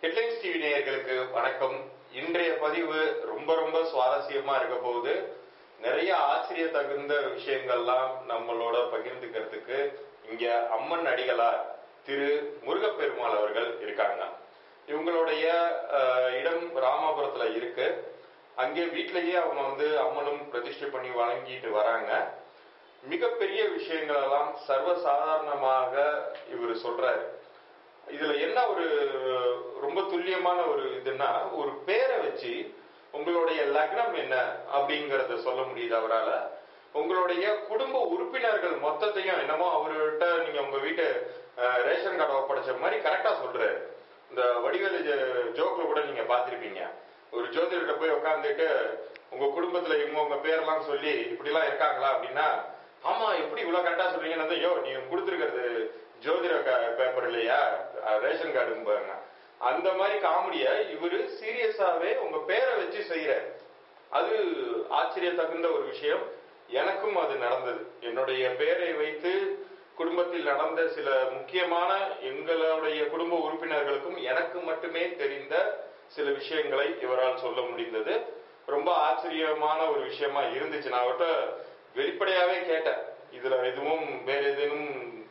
Headlines TV நேயர்களுக்கு வணக்கம் இன்றைய பதிவு ரொம்ப ரொம்ப சுவாரஸ்யமா இருக்க போகுது நிறைய ஆச்சரிய தகுந்த விஷயங்கள்லாம் நம்மளோட பகிர்ந்துக்கிறதுக்கு இங்க அம்மன் அடிகளார் திரு முருகப்பெருமாள் அவர்கள் இருக்காங்க இவங்களுடைய அஹ், இடம் ராமாபுரத்துல இருக்கு அங்கே வீட்டிலேயே அவங்க வந்து அம்மனும் பிரதிஷ்டை பண்ணி வழங்கிட்டு வராங்க மிகப்பெரிய விஷயங்கள் எல்லாம் சர்வசாதாரணமாக இவர் சொல்றாரு இதுல என்ன ஒரு ரொம்ப துல்லியமான ஒரு இதுன்னா ஒரு பேரை வச்சு உங்களுடைய லக்னம் என்ன அப்படிங்கறத சொல்ல முடியுது அவரால உங்களுடைய குடும்ப உறுப்பினர்கள் மொத்தத்தையும் என்னமோ அவர்கிட்ட நீங்க உங்க வீட்டு அஹ், ரேஷன் கார்டை ஒப்படைச்ச மாதிரி கரெக்டா சொல்றாரு இந்த வடிவேலு ஜ- ஜோக்ல கூட நீங்க பார்த்திருப்பீங்க ஒரு ஜோதிடர்கிட்ட போய் உட்காந்துட்டு உங்க குடும்பத்துல இவங்க உங்க பேரெல்லாம் சொல்லி இப்படி எல்லாம் இருக்காங்களா அப்படின்னா ஆமா எப்படி இவ்வளவு கரெக்டா சொல்றீங்கன்னு யோ நீங்க கொடுத்துருக்கிறது ஜோதிட பேப்பர் இல்லையா அஹ் ரேஷன் கார்டும்பாங்க அந்த மாதிரி காமெடிய இவரு சீரியஸாவே உங்க பேரை வச்சு செய்யறாரு அது ஆச்சரிய தகுந்த ஒரு விஷயம் எனக்கும் அது நடந்தது என்னுடைய பேரை வைத்து குடும்பத்தில் நடந்த சில முக்கியமான எங்களுடைய குடும்ப உறுப்பினர்களுக்கும் எனக்கு மட்டுமே தெரிந்த சில விஷயங்களை இவரால் சொல்ல முடிந்தது ரொம்ப ஆச்சரியமான ஒரு விஷயமா இருந்துச்சு நான் அவர்கிட்ட வெளிப்படையாவே கேட்டேன் இதுல எதுவும் வேற ஏதேனும்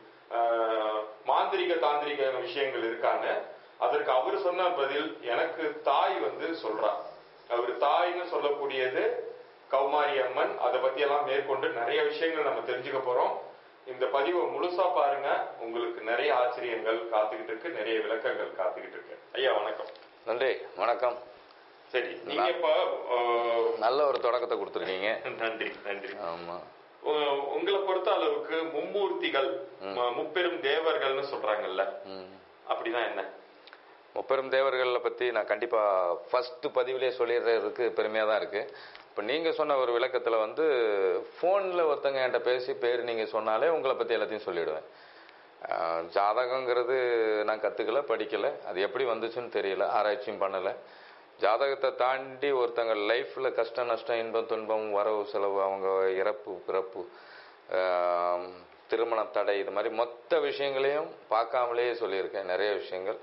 ஆஹ், மாந்திரிக தாந்திரிக விஷயங்கள் இருக்கான்னு அதற்கு அவர் சொன்ன பதில் எனக்கு தாய் வந்து சொல்றா அவர் தாய்னு சொல்லக்கூடியது கௌமாரி அம்மன் அதை பத்தி எல்லாம் மேற்கொண்டு நிறைய விஷயங்கள் நம்ம தெரிஞ்சுக்க போறோம் இந்த பதிவை முழுசா பாருங்க உங்களுக்கு நிறைய ஆச்சரியங்கள் காத்துக்கிட்டு இருக்கு நிறைய விளக்கங்கள் காத்துக்கிட்டு இருக்கு ஐயா வணக்கம் நன்றி வணக்கம் சரி நீங்க இப்ப ஆஹ், நல்ல ஒரு தொடக்கத்தை கொடுத்துருக்கீங்க நன்றி நன்றி ஆமா உ- உங்களை பொறுத்த அளவுக்கு மும்மூர்த்திகள் ம- முப்பெரும் தேவர்கள்னு சொல்றாங்கல்ல ம். அப்படின்னா என்ன முப்பெரும் தேவர்களை பற்றி நான் கண்டிப்பாக ஃபஸ்ட்டு பதிவிலே சொல்லிடுறதுக்கு பெருமையாக தான் இருக்குது இப்போ நீங்கள் சொன்ன ஒரு விளக்கத்தில் வந்து ஃபோனில் ஒருத்தங்க என்கிட்ட பேசி பேர் நீங்கள் சொன்னாலே உங்களை பற்றி எல்லாத்தையும் சொல்லிடுவேன் ஆஹ், ஜாதகங்கிறது நான் கற்றுக்கல படிக்கலை அது எப்படி வந்துச்சுன்னு தெரியல ஆராய்ச்சியும் பண்ணலை ஜாதகத்தை தாண்டி ஒருத்தங்க லைஃப்பில் கஷ்ட நஷ்டம் இன்பம் துன்பம் வரவு செலவு அவங்க இறப்பு பிறப்பு ஆம், திருமண தடை இது மாதிரி மொத்த விஷயங்களையும் பார்க்காமலே சொல்லியிருக்கேன் நிறைய விஷயங்கள்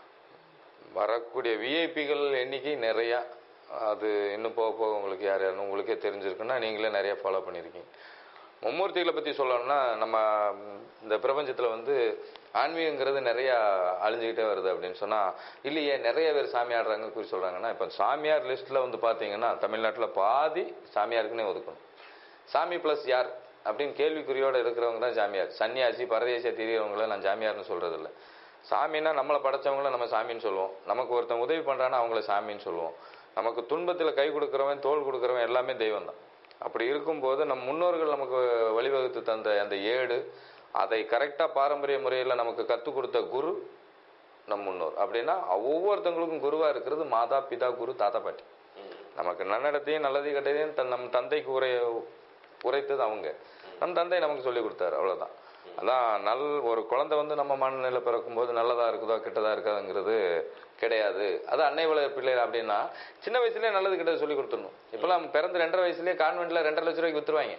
வரக்கூடிய விஐபிகள் எண்ணிக்கை நிறையா அது இன்னும் போக போக உங்களுக்கு யார் யாருன்னு உங்களுக்கே தெரிஞ்சிருக்குன்னா நீங்களே நிறைய ஃபாலோ பண்ணியிருக்கீங்க மும்மூர்த்திகளை பற்றி சொல்லணும்னா நம்ம ம், இந்த பிரபஞ்சத்தில் வந்து ஆன்மீகங்கிறது நிறையா அழிஞ்சுக்கிட்டே வருது அப்படின்னு சொன்னால் இல்லையே நிறைய பேர் சாமி ஆடுறாங்க குறி சொல்கிறாங்கன்னா இப்போ சாமியார் லிஸ்ட்டில் வந்து பார்த்தீங்கன்னா தமிழ்நாட்டில் பாதி சாமியாருக்குன்னே ஒதுக்கணும் சாமி ப்ளஸ் யார் அப்படின்னு கேள்விக்குறியோடு இருக்கிறவங்க தான் சாமியார் சன்னியாசி பரதேசிய தெரியறவங்கள நான் சாமியார்னு சொல்கிறதில்ல சாமின்னா நம்மளை படைச்சவங்கள நம்ம சாமின்னு சொல்லுவோம் நமக்கு ஒருத்தன் உதவி பண்ணுறான்னா அவங்கள சாமின்னு சொல்லுவோம் நமக்கு துன்பத்தில் கை கொடுக்குறவன் தோல் கொடுக்குறவன் எல்லாமே தெய்வம் தான் அப்படி இருக்கும்போது நம் முன்னோர்கள் நமக்கு வழிவகுத்து தந்த அந்த ஏடு அதை கரெக்டாக பாரம்பரிய முறையில் நமக்கு கற்றுக் கொடுத்த குரு நம் முன்னோர் அப்படின்னா ஒவ்வொருத்தங்களுக்கும் குருவாக இருக்கிறது மாதா பிதா குரு தாத்தா பாட்டி நமக்கு நன்னடத்தையும் நல்லதையும் கெட்டதையும் தன் நம் தந்தைக்கு உரை உரைத்தது அவங்க நம் தந்தை நமக்கு சொல்லி கொடுத்தாரு அவ்வளவுதான் அதான் நல் ஒரு குழந்தை வந்து நம்ம மனநிலை பிறக்கும்போது நல்லதா இருக்குதோ கெட்டதா இருக்காதுங்கிறது கிடையாது அது அன்னை வள பிள்ளை அப்படின்னா சின்ன வயசுலயே நல்லது கெட்டது சொல்லி கொடுத்துடணும் இப்பெல்லாம் பிறந்து ரெண்டரை வயசுலயே கான்வென்ட்ல ரெண்டரை லட்ச ரூபாய்க்கு வித்துருவாங்க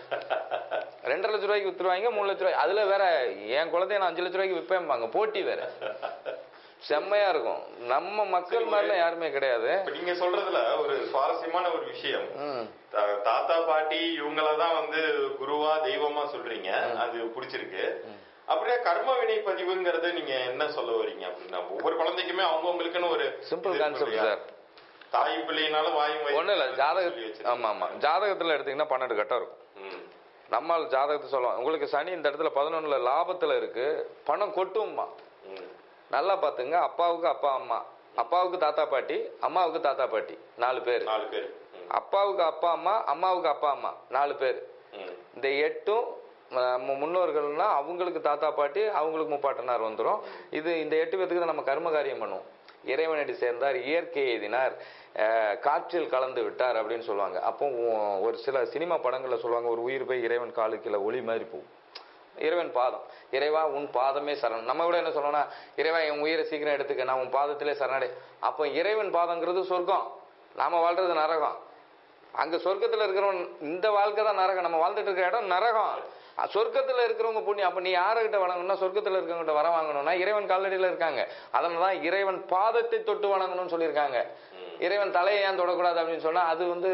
ரெண்டரை லட்ச ரூபாய்க்கு வித்துருவாங்க மூணு லட்ச ரூபாய் அதுல வேற என் குழந்தைய நான் அஞ்சு லட்ச ரூபாய்க்கு விற்பேன்பாங்க போட்டி வேற செம்மையா இருக்கும் நம்ம மக்கள் மாதிரிலாம் யாருமே கிடையாது இப்ப நீங்க சொல்றதுல ஒரு சுவாரஸ்யமான ஒரு விஷயம் ம் தா- தாத்தா பாட்டி இவங்களதான் வந்து குருவா தெய்வமா சொல்றீங்க அது பிடிச்சிருக்கு அப்படியே கர்ம வினை பதிவுங்கிறது நீங்க என்ன சொல்ல வரீங்க அப்படின்னா ஒவ்வொரு குழந்தைக்குமே அவங்கவுங்களுக்குன்னு ஒரு சிம்பிள் இது இருக்கும் கான்செப்ட் இல்லையா? சார் தாய் பிள்ளைனாலும் வாயும் வயிறும் ஒன்றும் இல்லை ஜாதக சொல்லி வச்சிருக்காங்க. ஆமாம் ஆமாம் ஜாதகத்தில் எடுத்தீங்கன்னா பன்னெண்டு கட்டம் இருக்கும் ம். நம்மால் ஜாதகத்தை சொல்லுவோம் உங்களுக்கு சனி இந்த இடத்துல பதினொன்றுல லாபத்தில் இருக்கு பணம் கொட்டும்மா ம். நல்லா பார்த்துங்க அப்பாவுக்கு அப்பா அம்மா அப்பாவுக்கு தாத்தா பாட்டி அம்மாவுக்கு தாத்தா பாட்டி நாலு பேர் நாலு பேர் ம். அப்பாவுக்கு அப்பா அம்மா அம்மாவுக்கு அப்பா அம்மா நாலு பேர் ம். இந்த எட்டும் அஹ், மு- முன்னோர்கள்னா அவங்களுக்கு தாத்தா பாட்டி அவங்களுக்கு முப்பாட்டனார் வந்துடும் இது இந்த எட்டு பேத்துக்கு தான் நம்ம கர்ம காரியம் பண்ணுவோம் இறைவனடி சேர்ந்தார் இயற்கை எய்தினார் அஹ், காற்றில் கலந்து விட்டார் அப்படின்னு சொல்லுவாங்க அப்போ உ- ஒரு சில சினிமா படங்களில் சொல்லுவாங்க ஒரு உயிர் போய் இறைவன் காலுக்குள்ள ஒளி மாதிரி போகும் இறைவன் பாதம் இறைவா உன் பாதமே சரணம் நம்ம கூட என்ன சொல்லணும்னா இறைவா என் உயிரை சீக்கிரம் எடுத்துக்க நான் உன் பாதத்திலே சரணடை அப்போ இறைவன் பாதங்கிறது சொர்க்கம் நாம வாழ்றது நரகம் அங்க சொர்க்கத்துல இருக்கிறவன் இந்த வாழ்க்கை தான் நரகம் நம்ம வாழ்ந்துட்டு இருக்கிற இடம் நரகம் அஹ் சொர்க்கத்துல இருக்கிறவங்க புண்ணியம் அப்ப நீ யாருகிட்ட வணங்கணும்னா சொர்க்கத்துல இருக்கிறவங்ககிட்ட வர வாங்கணும்னா இறைவன் காலடியில இருக்காங்க அதனாலதான் இறைவன் பாதத்தை தொட்டு வணங்கணும்னு சொல்லியிருக்காங்க இறைவன் தலையை ஏன் தொடக்கூடாது அப்படின்னு சொன்னா அது வந்து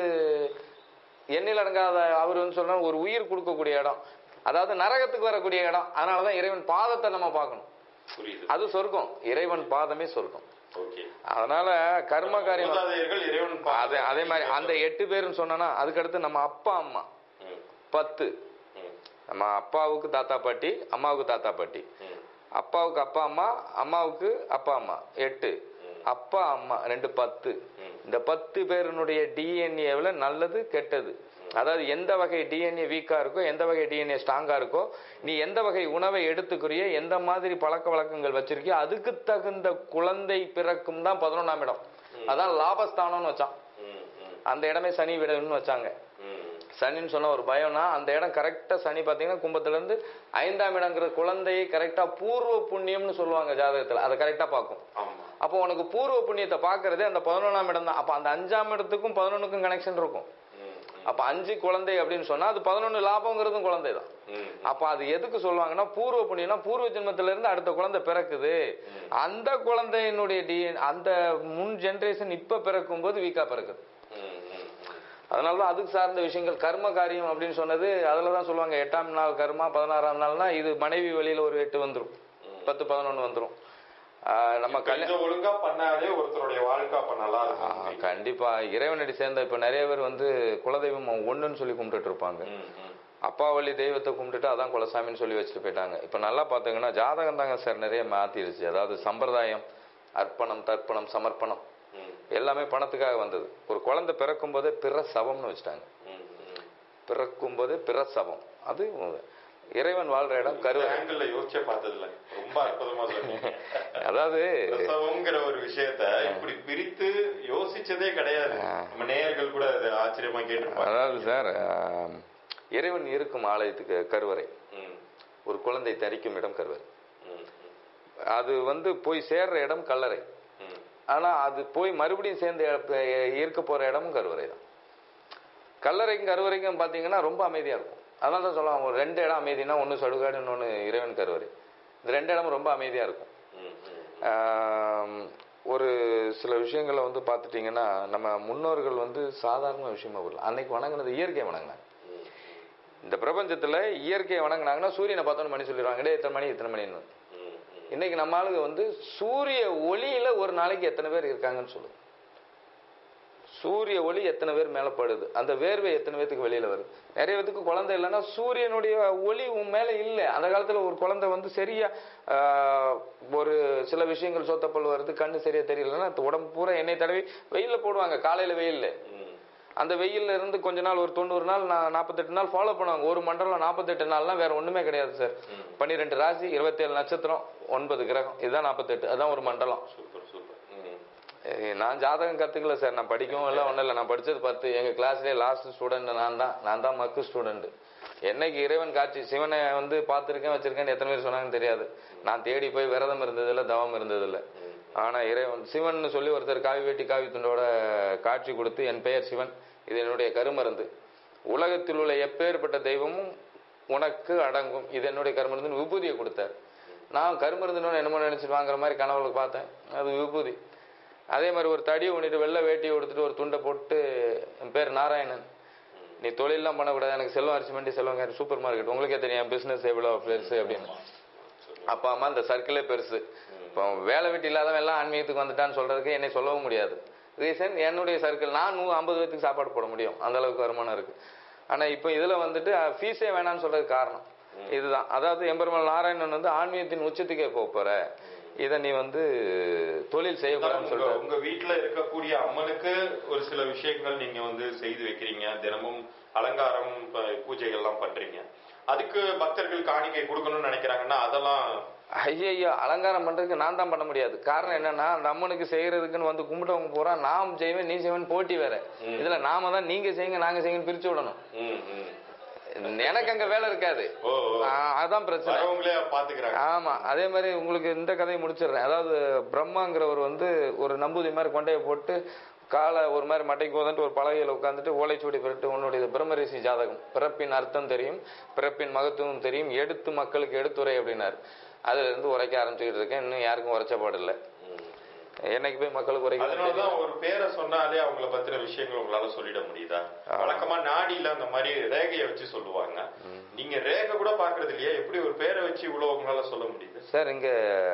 எண்ணில் அடங்காத அவர் வந்து சொல்ற ஒரு உயிர் கொடுக்கக்கூடிய இடம் அதாவது நரகத்துக்கு வரக்கூடிய இடம் அதனாலதான் இறைவன் பாதத்தை நம்ம பார்க்கணும் புரியுது அது சொர்க்கம் இறைவன் பாதமே சொர்க்கம் ஓகே அதனால கர்ம காரியம் மூதாதையர்கள் இறைவன் பா- அதே அதே மாதிரி அந்த எட்டு பேருன்னு சொன்னா அதுக்கடுத்து நம்ம அப்பா அம்மா ம், பத்து ம், நம்ம அப்பாவுக்கு தாத்தா பாட்டி அம்மாவுக்கு தாத்தா பாட்டி ம், அப்பாவுக்கு அப்பா அம்மா அம்மாவுக்கு அப்பா அம்மா எட்டு அப்பா அம்மா ரெண்டு பத்து ம். இந்த பத்து பேருனுடைய டிஎன்ஏவில் நல்லது கெட்டது அதாவது எந்த வகை டிஎன்ஏ வீக்கா இருக்கோ எந்த வகை டிஎன்ஏ ஸ்ட்ராங்கா இருக்கோ நீ எந்த வகை உணவை எடுத்துக்கிறியோ எந்த மாதிரி பழக்க வழக்கங்கள் வச்சிருக்கியோ அதுக்கு தகுந்த குழந்தை பிறக்கும் தான் பதினொன்றாம் இடம் அதான் லாபஸ்தானம்னு வச்சான் ம், ம், அந்த இடமே சனி விடன்னு வச்சாங்க ம். சனின்னு சொன்ன ஒரு பயம்னா அந்த இடம் கரெக்டா சனி பாத்தீங்கன்னா கும்பத்துல இருந்து ஐந்தாம் இடங்கிற குழந்தையை கரெக்டா பூர்வ புண்ணியம்னு சொல்லுவாங்க ஜாதகத்துல அதை கரெக்டா பார்க்கும் ஆமா அப்போ உனக்கு பூர்வ புண்ணியத்தை பார்க்கறதே அந்த பதினொன்றாம் இடம் தான் அப்போ அந்த அஞ்சாம் இடத்துக்கும் பதினொன்றுக்கும் கனெக்ஷன் இருக்கும் ம், அப்போ அஞ்சு குழந்தை அப்படின்னு சொன்னா அது பதினொன்று லாபங்கிறதும் குழந்தை தான் ம், அப்போ அது எதுக்கு சொல்லுவாங்கன்னா பூர்வ புண்ணியம்னா பூர்வ ஜென்மத்துல இருந்து அடுத்த குழந்தை பிறக்குது அந்த குழந்தையினுடைய டிஎன் அந்த முன் ஜென்ரேஷன் இப்ப பிறக்கும் போது வீக்கா பிறக்குது ம், ம், ம். அதனால தான் அதுக்கு சார்ந்த விஷயங்கள் கர்ம காரியம் அப்படின்னு சொன்னது அதில் தான் சொல்லுவாங்க எட்டாம் நாள் கர்மா பதினாறாம் நாள்னா இது மனைவி வழியில ஒரு எட்டு வந்துரும் பத்து பதினொன்று வந்துரும் ஆஹ் நம்ம இப்ப கல்யாணம் இதை ஒழுங்கா பண்ணாலே ஒருத்தருடைய வாழ்க்கை அப்ப நல்லா இருக்கும் கண்டிப்பா இறைவனடி சேர்ந்த இப்ப நிறைய பேர் வந்து குலதெய்வம் ஒண்ணுன்னு சொல்லி கும்பிட்டுட்டு இருப்பாங்க ம், ம். அப்பா வழி தெய்வத்தை கும்பிட்டுட்டு அதான் குலசாமின்னு சொல்லி வச்சுட்டு போயிட்டாங்க இப்ப நல்லா பாத்தீங்கன்னா ஜாதகம் தாங்க சார் நிறைய மாத்திருச்சு அதாவது சம்பிரதாயம் அர்ப்பணம் தர்ப்பணம் சமர்ப்பணம் ம், எல்லாமே பணத்துக்காக வந்தது ஒரு குழந்தை பிறக்கும் போதே பிற சவம்னு வச்சுட்டாங்க ம், ம். பிறக்கும் போதே பிற சவம் அது இறைவன் வாழ்ற இடம் கருவறை ஆங்கிள் யோசிச்சே பார்த்ததில்ல ரொம்ப அற்புதமா சொன்னீங்க அதாவது பிரசவங்கிற ஒரு விஷயத்த இப்படி பிரித்து யோசிச்சதே கிடையாது நம்ம நேயர்கள் கூட அது ஆச்சரியமா கேட்டிருப்பாங்க அதாவது சார் ஆஹ், இறைவன் இருக்கும் ஆலயத்துக்கு கருவறை ம், ஒரு குழந்தை தரிக்கும் இடம் கருவறை ம், அது வந்து போய் சேர்ற இடம் கல்லறை ம், ஆனா அது போய் மறுபடியும் சேர்ந்து இட- இருக்க போற இடமும் கருவறை தான் கல்லறைக்கும் கருவறைக்கும் பாத்தீங்கன்னா ரொம்ப அமைதியா இருக்கும் அதனால தான் சொல்லுவாங்க ஒரு ரெண்டு இடம் அமைதினா ஒன்று சடுகாடு இன்னொன்று இறைவன் கருவறை இந்த ரெண்டு இடமும் ரொம்ப அமைதியா இருக்கும் ம், ம். ஆம், ஒரு சில விஷயங்களை வந்து பார்த்துட்டிங்கன்னா நம்ம முன்னோர்கள் வந்து சாதாரண விஷயமா வரல அன்னைக்கு வணங்குனது இயற்கை வணங்கினாங்க இந்த பிரபஞ்சத்துல இயற்கையை வணங்குனாங்கன்னா சூரியனை பார்த்தோன்னு மணி சொல்லிடுவாங்க "டேய், இத்தனை மணி இத்தனை மணின்னு ம், ம். இன்னைக்கு நம்ம ஆளுங்க வந்து சூரிய ஒளியில ஒரு நாளைக்கு எத்தனை பேர் இருக்காங்கன்னு சொல்லுது சூரிய ஒளி எத்தனை பேர் மேல படுது அந்த வேர்வை எத்தனை பேத்துக்கு வெளியில வருது நிறைய பேத்துக்கு குழந்தை இல்லைன்னா சூரியனுடைய ஒளி உன் மேல இல்லை அந்த காலத்துல ஒரு குழந்தை வந்து சரியா ஆஹ், ஒரு சில விஷயங்கள் சொத்தப்பல் வருது கண்ணு சரியா தெரியலன்னா உடம்பு பூரா எண்ணெய் தடவி வெயில்ல போடுவாங்க காலையில வெயில்ல ம், அந்த வெயில்ல இருந்து கொஞ்ச நாள் ஒரு தொண்ணூறு நாள் நான் நாற்பத்தெட்டு நாள் ஃபாலோ பண்ணுவாங்க ஒரு மண்டலம் நாற்பத்தெட்டு நாள்லாம் வேற ஒண்ணுமே கிடையாது சார் பன்னிரெண்டு ராசி இருபத்தேழு நட்சத்திரம் ஒன்பது கிரகம் இதுதான் நாற்பத்தெட்டு அதான் ஒரு மண்டலம் சூப்பர் சூப்பர் ம், ஏய், நான் ஜாதகம் கத்துக்கல சார் நான் படிக்கவும் இல்லை ஒன்றும் இல்லை நான் படிச்சது பத்து எங்க கிளாஸ்லேயே லாஸ்ட் ஸ்டூடெண்ட் நான் தான் நான் தான் மக்கு ஸ்டூடெண்ட் என்னைக்கு இறைவன் காட்சி சிவனை வந்து பார்த்துருக்கேன் வச்சிருக்கேன்னு எத்தனை பேர் சொன்னாங்கன்னு தெரியாது நான் தேடி போய் விரதம் இருந்ததில்ல தவம் இருந்ததில்ல ஆனா இறைவன் சிவன் சொல்லி ஒருத்தர் காவி வேட்டி காவி துண்டோட காட்சி கொடுத்து என் பெயர் சிவன் இது என்னுடைய கருமருந்து உலகத்தில் உள்ள எப்பேற்பட்ட தெய்வமும் உனக்கு அடங்கும் இது என்னுடைய கருமருந்துன்னு விபூதியை கொடுத்தார் நான் கருமருந்துன்னு என்னமோ நினைச்சிட்டு வாங்குற மாதிரி கனவுல பார்த்தேன் அது விபூதி அதே மாதிரி ஒரு தடியை உன்னிட்டு வெள்ளை வேட்டியை கொடுத்துட்டு ஒரு துண்டை போட்டு என் பேர் நாராயணன் நீ தொழிலெல்லாம் பண்ணக்கூடாது எனக்கு செல்வம் அரிசி மண்டி செல்வங்க சூப்பர் மார்க்கெட் உங்களுக்கே தெரியும் பிசினஸ் எவ்வளோ பெருசு அப்படின்னு அப்பா அம்மா இந்த சர்க்கிளே பெருசு இப்போ வேலை வெட்டி இல்லாதவன் எல்லாம் ஆன்மீகத்துக்கு வந்துட்டான்னு சொல்றதுக்கு என்னை சொல்லவும் முடியாது ரீசன் என்னுடைய சர்க்கிள் நான் நூ ஐம்பது பேத்துக்கு சாப்பாடு போட முடியும் அந்த அளவுக்கு வருமானம் இருக்கு ஆனா இப்போ இதுல வந்துட்டு ஃபீஸே வேணாம்னு சொல்றதுக்கு காரணம் இதுதான் அதாவது எம்பெருமாள் நாராயணன் வந்து ஆன்மீகத்தின் உச்சத்துக்கே போக போற இதை நீ வந்து தொழில் செய்யக்கூடாதுன்னு உங்க சொல்லிட்டு உங்க வீட்டுல இருக்கக்கூடிய அம்மனுக்கு ஒரு சில விஷயங்கள் நீங்க வந்து செய்து வைக்கிறீங்க தினமும் அலங்காரம் ப- பூஜைகள் எல்லாம் பண்றீங்க அதுக்கு பக்தர்கள் காணிக்கை கொடுக்கணும்னு நினைக்கிறாங்கன்னா அதெல்லாம் ஐயோ அலங்காரம் பண்றதுக்கு நான் தான் பண்ண முடியாது காரணம் என்னன்னா அந்த அம்மனுக்கு செய்யறதுக்குன்னு வந்து கும்பிட்டவங்க பூரா நாம் செய்வேன் நீ செய்வேன் போட்டி வேற இதுல நாம தான் நீங்க செய்யுங்க நாங்க செய்யுங்கன்னு பிரிச்சு விடணும் ம், ம். எனக்கு அங்க வேலை இருக்காது ஓ ஓ. ஆ, அதான் பிரச்சனை வரவங்களே பாத்துக்கிறாங்க ஆமா அதே மாதிரி உங்களுக்கு இந்த கதையை முடிச்சிடுறேன் அதாவது பிரம்மாங்கிறவர் வந்து ஒரு நம்பூதி மாதிரி கொண்டையை போட்டு காலை ஒரு மாதிரி மட்டைக்கு உதன்ட்டு ஒரு பலகையில் உட்காந்துட்டு ஓலைச்சுவடி பிறட்டு உன்னுடைய பிரம்மரிசி ஜாதகம் பிறப்பின் அர்த்தம் தெரியும் பிறப்பின் மகத்துவம் தெரியும் எடுத்து மக்களுக்கு எடுத்துரை அப்படின்னாரு அதுல இருந்து உரைக்க ஆரம்பிச்சுக்கிட்டு இருக்கேன் இன்னும் யாருக்கும் உரைச்சப்பாடு என்னைக்கு போய் மக்களுக்கு உரைக்க அதனாலதான் ஒரு பேரை சொன்னாலே அவங்கள பத்தின விஷயங்கள் உங்களால சொல்லிட முடியுதா வழக்கமா நாடியில அந்த மாதிரி ரேகையை வச்சு சொல்லுவாங்க நீங்க ரேகை கூட பாக்குறது இல்லையா எப்படி ஒரு பேரை வச்சு இவ்வளவு உங்களால சொல்ல முடியுது சார் இங்க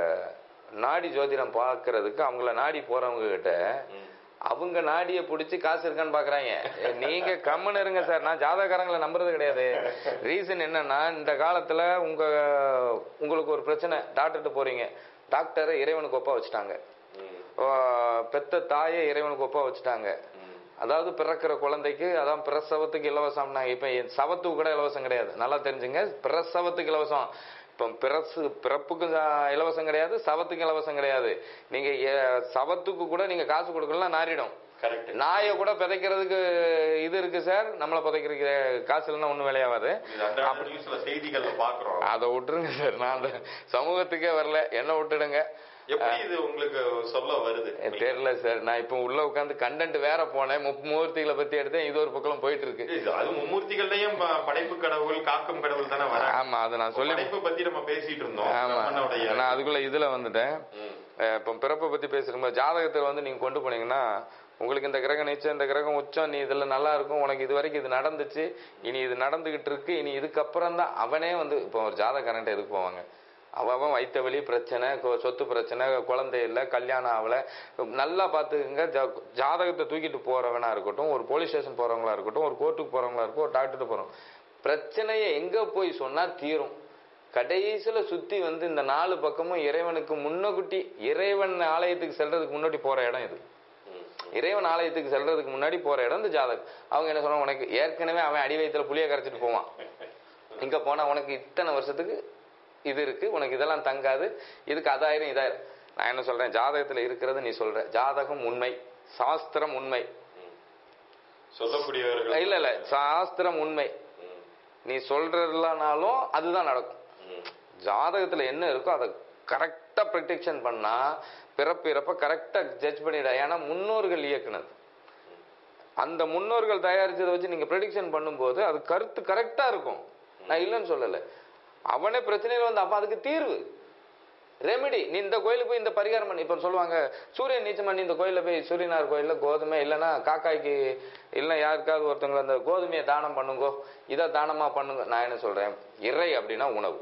நாடி ஜோதிடம் பார்க்கறதுக்கு அவங்கள நாடி போறவங்க கிட்ட ம். அவங்க நாடியை பிடிச்சி காசு இருக்கான்னு பாக்குறாங்க நீங்க கம்முன்னு இருங்க சார் நான் ஜாதகக்காரங்களை நம்புறது கிடையாது ரீசன் என்னன்னா இந்த காலத்துல உங்க உங்களுக்கு ஒரு பிரச்சனை டாக்டர்கிட்ட போறீங்க டாக்டரை இறைவனுக்கு ஒப்பா வச்சுட்டாங்க ம். ஆ, பெத்த தாயை இறைவனுக்கு ஒப்பா வச்சுட்டாங்க ம். அதாவது பிறக்கிற குழந்தைக்கு அதான் பிரசவத்துக்கு இலவசம்னாங்க இப்ப என் சவத்துக்கு கூட இலவசம் கிடையாது நல்லா தெரிஞ்சுங்க பிரசவத்துக்கு இலவசம் இப்போ பிறசு பிறப்புக்கு ச- இலவசம் கிடையாது சவத்துக்கு இலவசம் கிடையாது நீங்க எ- சவத்துக்கு கூட நீங்க காசு கொடுக்கலாம் நாரிடும் கரெக்ட் நாயை கூட பிதைக்கிறதுக்கு இது இருக்கு சார் நம்மளை புதைக்கிறதுக்கு காசு இல்லைன்னா ஒன்றும் வேலையாகாது இது அன்றாட நியூஸ்ல செய்திகள்ல பாக்குறோம் அதை விட்டுருங்க சார் நான் அந்த சமூகத்துக்கே வரல என்ன விட்டுடுங்க எப்படி இது உங்களுக்கு சொல்ல வருது தெரியல சார் நான் இப்போ உள்ள உட்காந்து கண்டென்ட் வேற போனேன் மும்மூர்த்திகளை பத்தி எடுத்தேன் இது ஒரு பக்கம் போயிட்டு இருக்கு இது அது மும்மூர்த்திகள்லயும் ப- படைப்பு கடவுள் காக்கும் கடவுள் தானே வர ஆமா அதை நான் சொல்லி படைப்பு பத்தி நம்ம பேசிட்டு இருந்தோம் ஆமா நம்மளுடைய நான் அதுக்குள்ள இதுல வந்துட்டேன் ம். அஹ் இப்போ பிறப்பை பத்தி பேசுறோம் ஜாதகத்துல வந்து நீங்க கொண்டு போனீங்கன்னா உங்களுக்கு இந்த கிரகம் நீச்சம் இந்த கிரகம் உச்சம் நீ இதுல நல்லா இருக்கும் உனக்கு இது வரைக்கும் இது நடந்துச்சு இனி இது நடந்துகிட்டு இருக்கு இனி இதுக்கப்புறம் தான் அவனே வந்து இப்போ ஒரு ஜாதகரண்ட் எதுக்கு போவாங்க அவன் அவன் வைத்த வழி பிரச்சனை கொ- சொத்து பிரச்சனை குழந்தை இல்லை கல்யாணம் ஆகல நல்லா பார்த்துக்குங்க ஜா- ஜாதகத்தை தூக்கிட்டு போறவனா இருக்கட்டும் ஒரு போலீஸ் ஸ்டேஷன் போறவங்களா இருக்கட்டும் ஒரு கோர்ட்டுக்கு போறவங்களா இருக்கும் ஒரு டாக்டர்கிட்ட போறோம் பிரச்சனையை எங்க போய் சொன்னா தீரும் கடைசியில சுத்தி வந்து இந்த நாலு பக்கமும் இறைவனுக்கு முன்னகுட்டி இறைவன் ஆலயத்துக்கு செல்றதுக்கு முன்னாடி போற இடம் இது ம். இறைவன் ஆலயத்துக்கு செல்றதுக்கு முன்னாடி போற இடம் இந்த ஜாதகம் அவங்க என்ன சொல்றாங்க உனக்கு ஏற்கனவே அவன் அடி வயித்துல புளிய கரைச்சிட்டு போவான் இங்க போனா உனக்கு இத்தனை வருஷத்துக்கு இது இருக்கு உனக்கு இதெல்லாம் தங்காது இதுக்கு அதாயிரம் இதாயிரம் நான் என்ன சொல்றேன் ஜாதகத்துல இருக்கிறது நீ சொல்ற ஜாதகம் உண்மை சாஸ்திரம் உண்மை சொல்லக்கூடியவர்கள் இல்ல இல்ல சாஸ்திரம் உண்மை ம். நீ சொல்றதுலனாலும் அதுதான் நடக்கும் ம். ஜாதகத்துல என்ன இருக்கோ அதை கரெக்டா ப்ரொடெக்ஷன் பண்ணா பிறப்பு இறப்ப கரெக்டா ஜட்ஜ் பண்ணிட ஏன்னா முன்னோர்கள் இயக்குனது அந்த முன்னோர்கள் தயாரிச்சதை வச்சு நீங்க ப்ரெடிக்ஷன் பண்ணும்போது அது கருத்து கரெக்டா இருக்கும் நான் இல்லைன்னு சொல்லல அவனே பிரச்சனையில வந்து அப்ப அதுக்கு தீர்வு ரெமெடி நீ இந்த கோயிலுக்கு போய் இந்த பரிகாரம் பண்ணி இப்ப சொல்லுவாங்க சூரியன் நீச்சம் பண்ணி இந்த கோயில்ல போய் சூரியனார் கோயில்ல கோதுமை இல்லைன்னா காக்காய்க்கு இல்லை யாருக்காவது ஒருத்தவங்க அந்த கோதுமையை தானம் பண்ணுங்கோ இதை தானமா பண்ணுங்க நான் என்ன சொல்றேன் இறை அப்படின்னா உணவு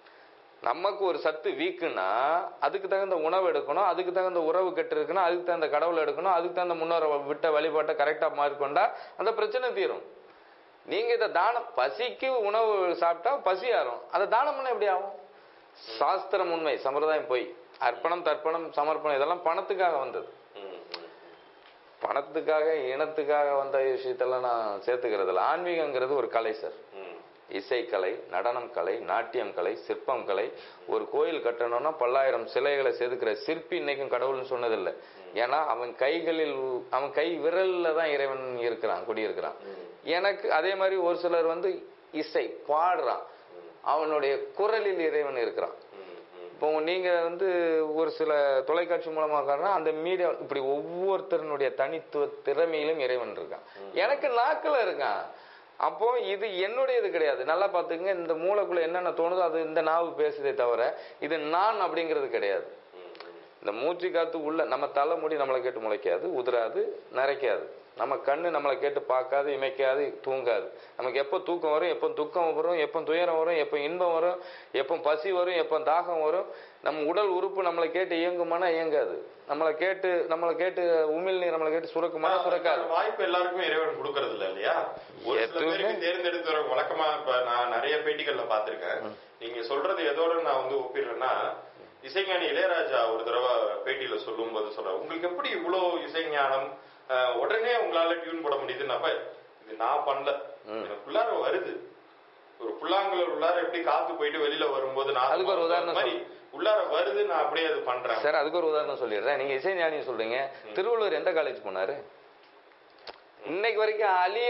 நமக்கு ஒரு சத்து வீக்குன்னா அதுக்கு தகுந்த உணவு எடுக்கணும் அதுக்கு தகுந்த உறவு கெட்டு இருக்குன்னா அதுக்கு தகுந்த கடவுள் எடுக்கணும் அதுக்கு தகுந்த முன்னோரை விட்ட வழிபாட்டை கரெக்டா மாறிக்கொண்டா அந்த பிரச்சனை தீரும் நீங்க இதை தானம் பசிக்கு உணவு சாப்பிட்டா பசி ஆறும் அதை தானம் பண்ண எப்படி ஆகும் சாஸ்திரம் உண்மை சம்பிரதாயம் போய் அர்ப்பணம் தர்ப்பணம் சமர்ப்பணம் இதெல்லாம் பணத்துக்காக வந்தது ம். ம். பணத்துக்காக இனத்துக்காக வந்த விஷயத்தெல்லாம் நான் சேர்த்துக்கிறது இல்லை ஆன்மீகங்கிறது ஒரு கலை சார் ம். இசைக்கலை நடனம் கலை நாட்டியம் கலை சிற்பம் கலை ஒரு கோயில் கட்டணும்னா பல்லாயிரம் சிலைகளை செதுக்கிற சிற்பி இன்னைக்கும் கடவுள்னு சொன்னதில்லை ஏன்னா அவன் கைகளில் அவன் கை விரல்ல தான் இறைவன் இருக்கிறான் குடியிருக்கிறான் எனக்கு அதே மாதிரி ஒரு சிலர் வந்து இசை பாடுறான் அவனுடைய குரலில் இறைவன் இருக்கிறான் ம். ம். இப்போ நீங்க வந்து ஒரு சில தொலைக்காட்சி மூலமா காரணா அந்த மீடியா இப்படி ஒவ்வொருத்தருடைய தனித்துவ திறமையிலும் இறைவன் இருக்கான் எனக்கு நாக்குல இருக்கான் அப்போ இது என்னுடையது கிடையாது நல்லா பாத்துக்கங்க இந்த மூளைக்குள்ள என்னென்ன தோணுதோ அது இந்த நாவு பேசுதே தவிர இது நான் அப்படிங்கிறது கிடையாது இந்த மூச்சு காத்து உள்ள நம்ம தலைமுடி நம்மளை கேட்டு முளைக்காது உதிராது நரைக்காது நம்ம கண்ணு நம்மளை கேட்டு பார்க்காது இமைக்காது தூங்காது நமக்கு எப்போ தூக்கம் வரும் எப்போ துக்கம் வரும் எப்போ துயரம் வரும் எப்போ இன்பம் வரும் எப்போ பசி வரும் எப்போ தாகம் வரும் நம்ம உடல் உறுப்பு நம்மளை கேட்டு இயங்குமானா இயங்காது நம்மளை கேட்டு நம்மளை கேட்டு உமிழ் நீர் நம்மளை கேட்டு சுரக்குமானா சுரக்காது அந்த வாய்ப்பு எல்லாருக்குமே இறைவன் கொடுக்கறது இல்ல இல்லையா ஒரு சில எதுவுமே- பேருக்கு தேர்ந்தெடுத்து வர வழக்கமா இப்ப நான் நிறைய பேட்டிகள்ல பாத்திருக்கேன் நீங்க சொல்றது எதோட நான் வந்து ஒப்பிடுறேன்னா இசைஞானி இளையராஜா ஒரு தடவை பேட்டியில சொல்லும் போது சொல்ற உங்களுக்கு எப்படி இவ்வளவு இசைஞானம் அஹ், உடனே உங்களால டியூன் போட முடியுதுன்னப்ப இது நான் பண்ணல எனக்குள்ளார வருது ஒரு புல்லாங்குழல் உள்ளார எப்படி காத்து போயிட்டு வெளியில வரும்போது நான் அதுக்கு ஒரு உதாரணம் மாதிரி உள்ளார வருது நான் அப்படியே அது பண்றேன் சார் அதுக்கு ஒரு உதாரணம் சொல்லிடுறேன் நீங்க இசை ஞானி சொல்றீங்க திருவள்ளுவர் எந்த காலேஜ் போனாரு இன்னைக்கு வரைக்கும் அழிய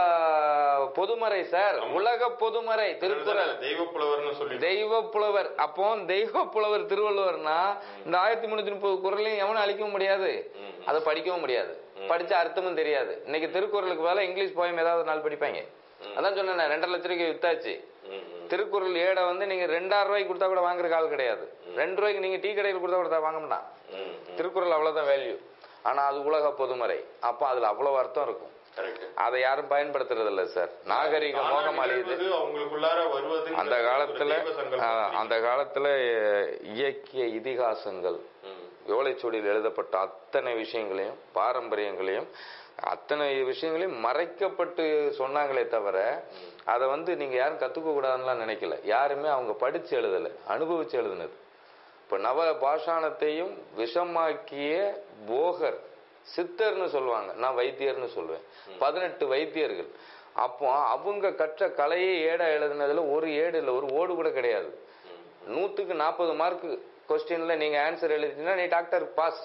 பொதுமறை சார் உலக பொதுமறை திருக்குறள் தெய்வ புலவர்னு சொல்லி தெய்வ புலவர் அப்போ தெய்வ புலவர் திருவள்ளுவர்னா இந்த ஆயிரத்தி முன்னூத்தி முப்பது குரலையும் எவனும் அழிக்கவும் முடியாது ம். அதை படிக்கவும் முடியாது ம். படிச்ச அர்த்தமும் தெரியாது இன்னைக்கு திருக்குறளுக்கு பதிலா இங்கிலீஷ் போயம் ஏதாவது நாள் படிப்பாங்க அதான் சொன்னேன் ரெண்டரை லட்ச ரூபாய்க்கு வித்தாச்சு ம், ம். திருக்குறள் ஏடை வந்து நீங்க ரெண்டாயிரம் ரூபாய்க்கு கொடுத்தா கூட வாங்குற ஆள் கிடையாது ரெண்டு ரூபாய்க்கு நீங்க டீ கடையில் கொடுத்தா கூட வாங்க மாட்டான் ம், ம். திருக்குறள் அவ்வளவுதான் வேல்யூ ஆனா அது உலக பொதுமறை அப்ப அதுல அவ்வளவு அர்த்தம் இருக்கும் Correct. அதை யாரும் பயன்படுத்துறது இல்ல சார் நாகரிக தானா மோகம் அழியுது நிகழ்வது அவங்களுக்குள்ளார வருவது அந்த காலத்துல ஆ, அந்த காலத்துல அஹ், இயக்கிய இதிகாசங்கள் ஓலைச்சுவடியில் எழுதப்பட்ட அத்தனை விஷயங்களையும் பாரம்பரியங்களையும் அத்தனை விஷயங்களையும் மறைக்கப்பட்டு சொன்னாங்களே தவிர அதை வந்து நீங்க யாரும் கத்துக்க கூடாதுன்னுலாம் நினைக்கல யாருமே அவங்க படிச்சு எழுதல அனுபவிச்சு எழுதுனது இப்ப நவ பாஷாணத்தையும் விஷமாக்கிய போகர் சித்தர்னு சொல்லுவாங்க நான் வைத்தியர்னு சொல்லுவேன் பதினெட்டு வைத்தியர்கள் அப்போ அவங்க கற்ற கலையை ஏடா எழுதுனதுல ஒரு ஏடு இல்லை ஒரு ஓடு கூட கிடையாது நூத்துக்கு நாற்பது மார்க் கொஸ்டின்ல நீங்க ஆன்சர் எழுதிட்டீங்கன்னா நீ டாக்டர் பாஸ்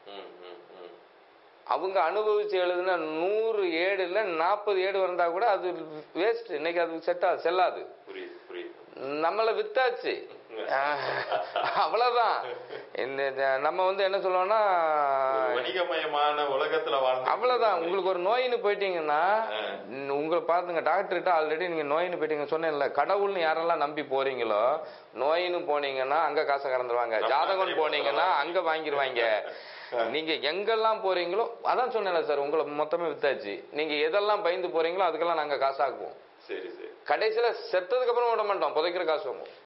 அவங்க அனுபவிச்சு எழுதுன நூறு ஏடுல நாற்பது ஏடு வந்தா கூட அது வேஸ்ட் இன்னைக்கு அது செட்டா செல்லாது புரியுது புரியுது நம்மள வித்தாச்சு அவ்வளவுதான் இந்த இந்த நம்ம வந்து என்ன சொல்லுவோம்னா ஒரு வணிகமயமான உலகத்துல வாழ்ந்து அவ்வளவுதான் உங்களுக்கு ஒரு நோயின்னு போயிட்டீங்கன்னா ம், உங்களை பாத்துங்க டாக்டர்கிட்ட ஆல்ரெடி நீங்க நோயின்னு போயிட்டீங்க சொன்னேன்ல கடவுள்னு யாரெல்லாம் நம்பி போறீங்களோ நோயின்னு போனீங்கன்னா அங்க காசை கறந்துருவாங்க ஜாதகம் போனீங்கன்னா அங்க வாங்கிருவாங்க நீங்க எங்கெல்லாம் போறீங்களோ அதான் சொன்னேன்ல சார் உங்களை மொத்தமே வித்தாச்சு நீங்க எதெல்லாம் பயந்து போறீங்களோ அதுக்கெல்லாம் நாங்க காசாக்குவோம் சரி சரி கடைசியில செத்ததுக்கு அப்புறம் விட மாட்டோம் புதைக்கிற காசு வாங்குவோம்